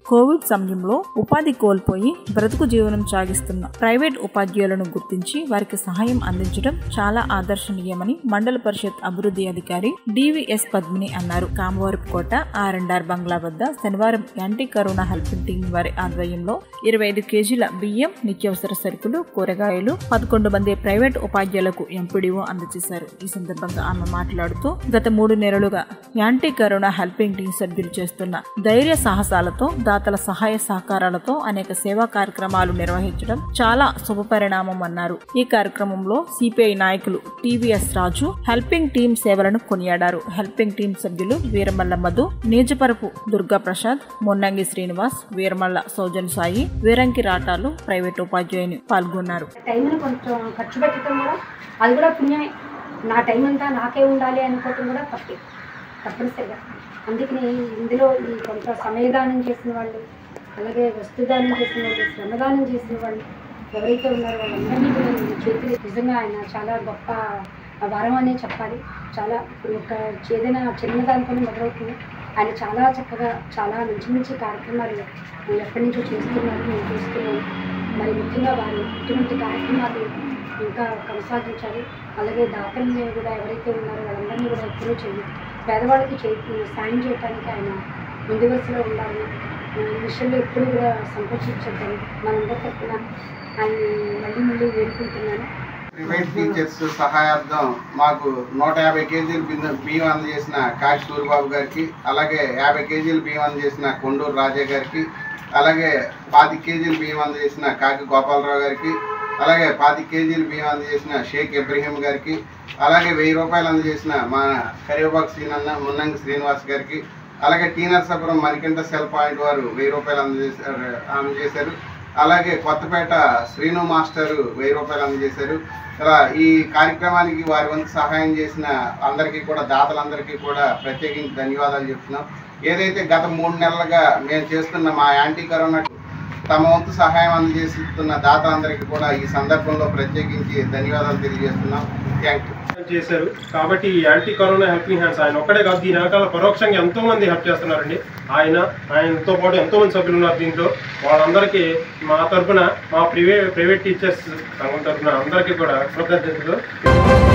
Covid సమయంలో ఉపాధి కోల్పోయి బ్రతుకు జీవనం సాగిస్తున్న ప్రైవేట్ ఉపాధ్యాయులను గుర్తించి వారికి సహాయం అందించడం చాలా ఆదర్శనీయమని మండల పరిషత్ అభివృద్ధి అధికారి డివిఎస్ పద్మిని అన్నారు కామవరపుకోట ఆర్ అండ్ ఆర్ బంగ్లా వద్ద శనివారం యాంటీ కరోనా హెల్పింగ్ టీం వారి ఆధ్వర్యంలో ఇరవై ఐదు కేజీల బియ్యం నిత్యావసర సరుకులు కూరగాయలు పదకొండు మంది ప్రైవేట్ ఉపాధ్యాయులకు ఎంపీడీఓ అందజేశారు ఈ సందర్భంగా ఆమె మాట్లాడుతూ గత మూడు నెలలుగా యాంటీ కరోనా హెల్పింగ్ టీం సభ్యులు చేస్తున్న ధైర్య సాహసాలతో దాతల సహాయ సహకారాలతో అనేక సేవా కార్యక్రమాలు నిర్వహించడం చాలా శుభపరిణామం అన్నారు ఈ కార్యక్రమంలో సిపిఐ నాయకులు టివిఎస్ రాజు హెల్పింగ్ టీం సేవలను కొనియాడారు హెల్పింగ్ టీం సభ్యులు వీరమల్ల మధు నీజపరపు దుర్గా ప్రసాద్ మొన్నంగి శ్రీనివాస్ వీరమల్ల సౌజన్ సాయి వీరంకి రాటాలు ప్రైవేట్ ఉపాధ్యాయుని పాల్గొన్నారు టైంని కొంచెం ఖర్చు పెట్టడం కూడా అది కూడా పుణ్యమే నా టైం అంతా నాకే ఉండాలి అనుకోవటం కూడా తప్పే తప్పనిసరిగా అందుకని ఇందులో ఈ కొంత సమయదానం చేసిన వాళ్ళు అలాగే వస్తుదానం చేసిన వాళ్ళు శ్రమదానం చేసిన వాళ్ళు ఎవరైతే ఉన్నారో వాళ్ళందరినీ కూడా ఈ చేతులు నిజంగా ఆయన చాలా గొప్ప వరం అనే చెప్పాలి చాలా ఒక ఏదైనా చిన్నదానితో మొదలవుతుంది ఆయన చాలా చక్కగా చాలా మంచి మంచి కార్యక్రమాలు ఎప్పటి నుంచో చేస్తున్నారు నేను చూస్తున్నాను మరి ముఖ్యంగా వారు ఇటువంటి కార్యక్రమాలు ఇంకా కొనసాగించాలి అలాగే దాతల్ని కూడా ఎవరైతే ఉన్నారో వాళ్ళందరినీ కూడా ఎప్పుడూ చేయాలి పేదవాళ్ళకి చేయి సాయం చేయడానికి ఆయన ముందు వరుసలో ఉండాలి ఈ విషయంలో ఎప్పుడు కూడా సంకోచించద్దని మనందరి తరఫున ఆయన్ని మళ్ళీ మళ్ళీ వేడుకుంటున్నాను ప్రైవేట్ టీచర్స్ సహాయార్థం మాకు నూట యాభై కేజీలు బిందె బియ్యం అందజేసిన కాకి సూరిబాబు గారికి అలాగే యాభై కేజీలు బియ్యం అందజేసిన కొండూరు రాజా గారికి అలాగే పాతి కేజీలు బియ్యం అందజేసిన కాకి గోపాలరావు గారికి అలాగే పాతి కేజీలు బియ్యం అందజేసిన షేక్ ఇబ్రహీం గారికి అలాగే వెయ్యి రూపాయలు అందజేసిన మా కరివేపాకు శ్రీనన్న మున్నంగి శ్రీనివాస్ గారికి అలాగే T Narasapuram Manikanta cell point వారు వెయ్యి రూపాయలు అందజేశారు అందజేశారు అలాగే కొత్తపేట శ్రీను మాస్టర్ వెయ్యి రూపాయలు అందజేశారు ఇలా ఈ కార్యక్రమానికి వారి వంతు సహాయం చేసిన అందరికీ కూడా దాతలందరికీ కూడా ప్రత్యేకించి ధన్యవాదాలు చెప్తున్నాం ఏదైతే గత మూడు నెలలుగా మేము చేస్తున్న మా యాంటీ కరోనా తమ వంతు సహాయం అందజేస్తున్న దాతలందరికీ కూడా ఈ సందర్భంలో ప్రత్యేకించి ధన్యవాదాలు తెలియజేస్తున్నాం థ్యాంక్ యూ చేశారు కాబట్టి ఈ యాంటీ కరోనా హెల్పింగ్ హ్యాండ్స్ ఆయన ఒక్కడే కాదు దీని వెనకాల పరోక్షంగా ఎంతో మంది హెల్ప్ చేస్తున్నారండి ఆయన ఆయనతో పాటు ఎంతో మంది సభ్యులు ఉన్నారు దీంట్లో వాళ్ళందరికీ మా తరఫున మా ప్రైవేట్ ప్రైవేట్ టీచర్స్ సంఘం తరఫున అందరికీ కూడా కృతజ్ఞతలు